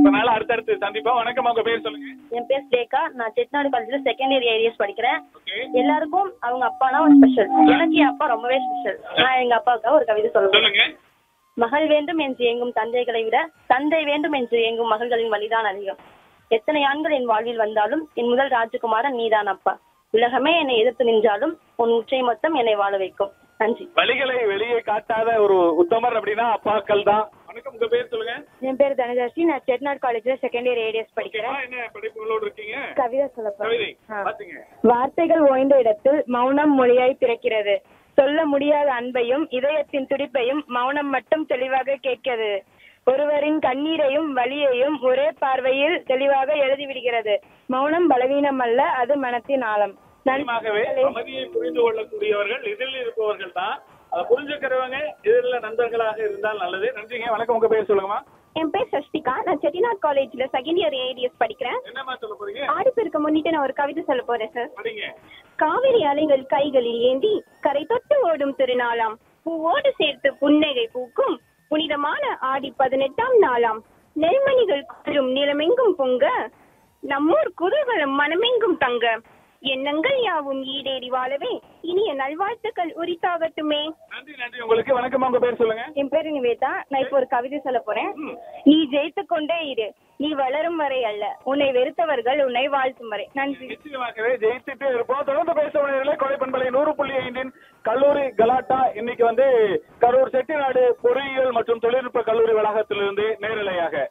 அதனால அடுத்தடுத்து சந்திப்போம் வணக்கம் உங்க பேர் சொல்லுங்க என் பேர் ஸ்லேகா நான் செட்டிநாடு காலேஜ்ல செகண்ட் இயர் ஏரியாஸ் படிக்கிறேன் ஓகே எல்லாருக்கும் அவங்க அப்பானா ஒரு ஸ்பெஷல் எனக்கு என் அப்பா ரொம்பவே ஸ்பெஷல் நான் எங்க அப்பாவுக்காக ஒரு கவிதை சொல்லுவேன் சொல்லுங்க மகள் வேண்டும் என்று எங்கும் தந்தைகளை விட தந்தை வேண்டும் என்று எங்கும் மகள்களின் வழிதான் அதிகம் எத்தனை ஆண்கள் என் வாழ்வில் வந்தாலும் என் முதல் ராஜகுமாரன் நீதான் அப்பா உலகமே என்னை எதிர்த்து நின்றாலும் உன் உச்சை மொத்தம் என்னை வாழ வைக்கும் நன்றி வழிகளை வெளியே காட்டாத ஒரு உத்தமர் அப்படின்னா அப்பாக்கள் தான் வணக்கம் உங்க பேர் சொல்லுங்க என் பேர் தனதாசி நான் செட்டிநாடு காலேஜ்ல செகண்ட் இயர் ஏரியாஸ் ஓகேவா என்ன படிப்புகளோடு இருக்கீங்க கவிதை சொல்ல கவிதை பாத்துங்க வார்த்தைகள் ஓய்ந்த இடத்தில் மௌனம் மொழியாய் பிறக்கிறது சொல்ல முடியாத அன்பையும் இதயத்தின் துடிப்பையும் மௌனம் மட்டும் தெளிவாக கேட்கிறது ஒருவரின் கண்ணீரையும் வலியையும் ஒரே பார்வையில் தெளிவாக எழுதிவிடுகிறது மௌனம் பலவீனம் அல்ல அது மனத்தின் ஆழம் நிச்சயமாகவே அமைதியை புரிந்து கொள்ளக்கூடியவர்கள் இதில் இருப்பவர்கள் தான் அதை புரிஞ்சுக்கிறவங்க இதில் நண்பர்களாக இருந்தால் நல்லது நன்றிங்க வணக்கம் உங்க பேர் சொல்லுங்கம்மா என் பேர் சஷ்டிகா நான் செட்டிநாடு காலேஜ்ல செகண்ட் இயர் ஏடிஎஸ் படிக்கிறேன் என்னம்மா சொல்ல போறீங்க ஆடிப்பெருக்க முன்னிட்டு நான் ஒரு கவிதை சொல்ல போறேன் சார் படிங்க காவிரி அலைகள் கைகளில் ஏந்தி கரை தொட்டு ஓடும் திருநாளாம் பூவோடு சேர்த்து புன்னகை பூக்கும் புனிதமான ஆடி பதினெட்டாம் நாளாம் நெல்மணிகள் குளிரும் நிலமெங்கும் பொங்க நம்மூர் குதூகலம் மனமெங்கும் தங்க எண்ணங்கள் யாவும் ஈடேறி வாழவே இனிய நல்வாழ்த்துக்கள் உரித்தாகட்டுமே நன்றி நன்றி உங்களுக்கு வணக்கம் உங்க பேர் சொல்லுங்க என் பேரு நிவேதா நான் இப்போ ஒரு கவிதை சொல்ல போறேன் நீ ஜெயித்து கொண்டே இரு நீ வளரும் வரை அல்ல உன்னை வெறுத்தவர்கள் உன்னை வாழ்த்தும் வரை நன்றி நிச்சயமாகவே ஜெயிச்சுட்டு இருப்போம் தொடர்ந்து பேச வேண்டியதில்லை கொலை பண்பலை நூறு புள்ளி ஐந்தின் கல்லூரி கலாட்டா இன்னைக்கு வந்து கரூர் செட்டிநாடு பொறியியல் மற்றும் தொழில்நுட்ப கல்லூரி வளாகத்திலிருந்து நேரலையாக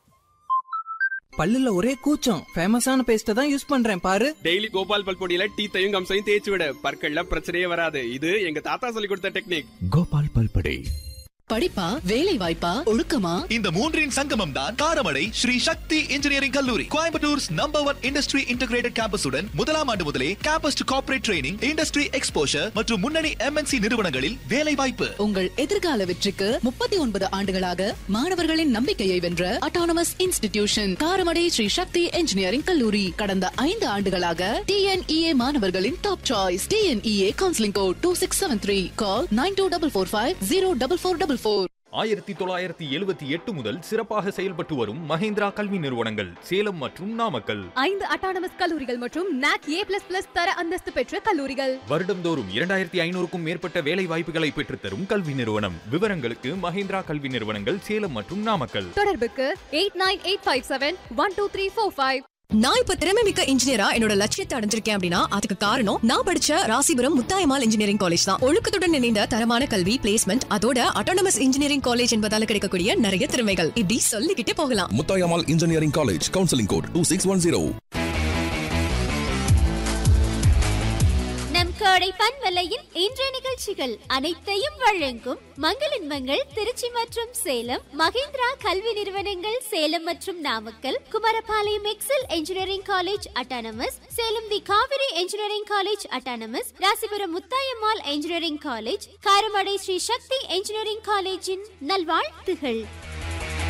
பல்லுல ஒரே கூச்சம் ஃபேமஸான பேஸ்ட தான் யூஸ் பண்றேன் பாரு டெய்லி கோபால் பல்பொடியில டீத்தையும் கம்சையும் தேய்ச்சி விட பற்கள்ல பிரச்சனையே வராது இது எங்க தாத்தா சொல்லி கொடுத்த டெக்னிக் கோபால் பல்படை படிப்பா வேலை வாய்ப்பா ஒழுக்கமா இந்த மூன்றின் சங்கமம் தான் காரமடை ஸ்ரீ சக்தி இன்ஜினியரிங் கல்லூரி Coimbatore's number one industry integrated கேம்பஸுடன் முதலாம் ஆண்டு முதலே campus to corporate training industry exposure மற்றும் முன்னணி எம்என்சி நிறுவனங்களில் வேலை வாய்ப்பு உங்கள் எதிர்கால வெற்றிக்கு முப்பத்தி ஒன்பது ஆண்டுகளாக மாணவர்களின் நம்பிக்கையை வென்ற autonomous institution Karamadai Shri Shakti engineering கல்லூரி கடந்த ஐந்து ஆண்டுகளாக டிஎன்இஏ மாணவர்களின் top choice TNEA counselling code two six seven three call nine two double four five zero double four double four ஆயிரத்தி தொள்ளாயிரத்தி எழுபத்தி எட்டு முதல் சிறப்பாக செயல்பட்டு வரும் மஹேந்திரா கல்வி நிறுவனங்கள் சேலம் மற்றும் நாமக்கல் ஐந்து அட்டானமஸ் கல்லூரிகள் மற்றும் நாக் ஏ பிளஸ் பிளஸ் தர அந்தஸ்து பெற்ற கல்லூரிகள் வருடம்தோறும் இரண்டாயிரத்தி ஐநூறுக்கும் மேற்பட்ட வேலை வாய்ப்புகளை பெற்றுத்தரும் கல்வி நிறுவனம் விவரங்களுக்கு மஹேந்திரா கல்வி நிறுவனங்கள் சேலம் மற்றும் நாமக்கல் தொடர்புக்கு eight nine eight five seven one two three four five நான் இப்ப திறமை மிக்க இன்ஜினியரா என்னோட லட்சியத்தை அடைஞ்சிருக்கேன் அப்படின்னா அதுக்கு காரணம் நான் படிச்ச ராசிபுரம் முத்தாயமால் இன்ஜினியரிங் காலேஜ் தான் ஒழுக்கத்துடன் இணைந்த தரமான கல்வி பிளேஸ்மெண்ட் அதோட அட்டானமஸ் இன்ஜினியரிங் காலேஜ் என்பதால கிடைக்கக்கூடிய நிறைய திறமைகள் இப்படி சொல்லிக்கிட்டே போகலாம் Muthayammal engineering college counselling code two six one zero நம் கோடை பண்பலையின் இன்றைய நிகழ்ச்சிகள் அனைத்தையும் வழங்கும் மங்களின்மங்கள் திருச்சி மற்றும் சேலம் மகேந்திரா கல்வி நிறுவனங்கள் சேலம் மற்றும் Namakkal Kumarapalayam Excel engineering college autonomous Salem the Kaveri engineering college autonomous Rasipuram Muthayammal engineering college Karamadai Shri Shakti engineering காலேஜின் நல்வாழ்த்துகள்